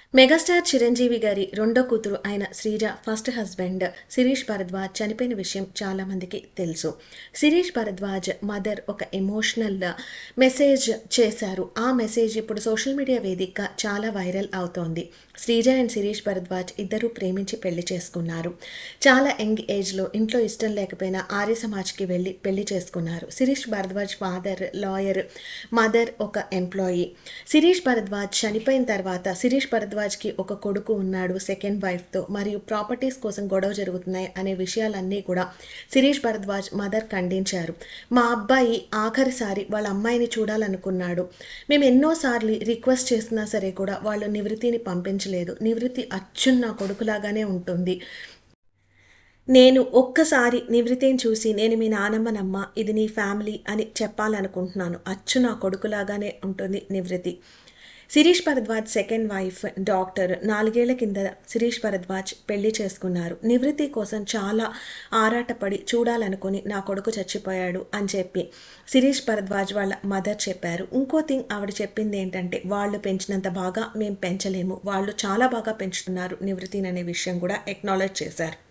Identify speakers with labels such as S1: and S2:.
S1: megastar Chiranjeevi గారి రెండో కూతురు అయిన శ్రీజ ఫస్ట్ హస్బెండ్ శిరీష్ భరద్వాజ్ చనిపోయిన విషయం చాలా మందికి తెలుసు శిరీష్ భరద్వాజ్ మదర్ ఒక ఎమోషనల్ మెసేజ్ చేశారు ఆ మెసేజ్ ఇప్పుడు సోషల్ మీడియా వేదికగా చాలా వైరల్ అవుతోంది శ్రీజ అండ్ శిరీష్ భరద్వాజ్ ఇద్దరూ ప్రేమించి పెళ్లి చేసుకున్నారు చాలా యంగ్ ఏజ్లో ఇంట్లో ఇష్టం లేకపోయినా ఆర్య సమాజ్కి వెళ్ళి పెళ్లి చేసుకున్నారు Sirish Bharadwaj father lawyer mother ఒక ఎంప్లాయీ శిరీష్ భరద్వాజ్ చనిపోయిన తర్వాత శిరీష్ భరద్వాజ్కి ఒక కొడుకు ఉన్నాడు సెకండ్ వైఫ్తో మరియు ప్రాపర్టీస్ కోసం గొడవ జరుగుతున్నాయి అనే విషయాలన్నీ కూడా శిరీష్ భరద్వాజ్ మదర్ ఖండించారు మా అబ్బాయి ఆఖరిసారి వాళ్ళ అమ్మాయిని చూడాలనుకున్నాడు మేము ఎన్నోసార్లు రిక్వెస్ట్ చేసినా సరే కూడా వాళ్ళు నివృత్తిని పంపించలేదు నివృత్తి అచ్చున్న నా కొడుకులాగానే ఉంటుంది నేను ఒక్కసారి నివృత్తిని చూసి నేను మీ నానమ్మనమ్మ ఇది నీ ఫ్యామిలీ అని చెప్పాలనుకుంటున్నాను అచ్చు నా కొడుకులాగానే ఉంటుంది Nivrithi Sirish Bharadwaj second wife doctor నాలుగేళ్ల కింద శిరీష్ భరద్వాజ్ పెళ్లి చేసుకున్నారు నివృత్తి కోసం చాలా ఆరాటపడి చూడాలనుకుని నా కొడుకు చచ్చిపోయాడు అని చెప్పి శిరీష్ భరద్వాజ్ వాళ్ళ మదర్ చెప్పారు ఇంకో థింగ్ ఆవిడ చెప్పింది ఏంటంటే వాళ్ళు పెంచినంత బాగా మేము పెంచలేము వాళ్ళు చాలా బాగా పెంచుతున్నారు నివృత్తిని అనే విషయం కూడా ఎక్నాలెడ్జ్ చేశారు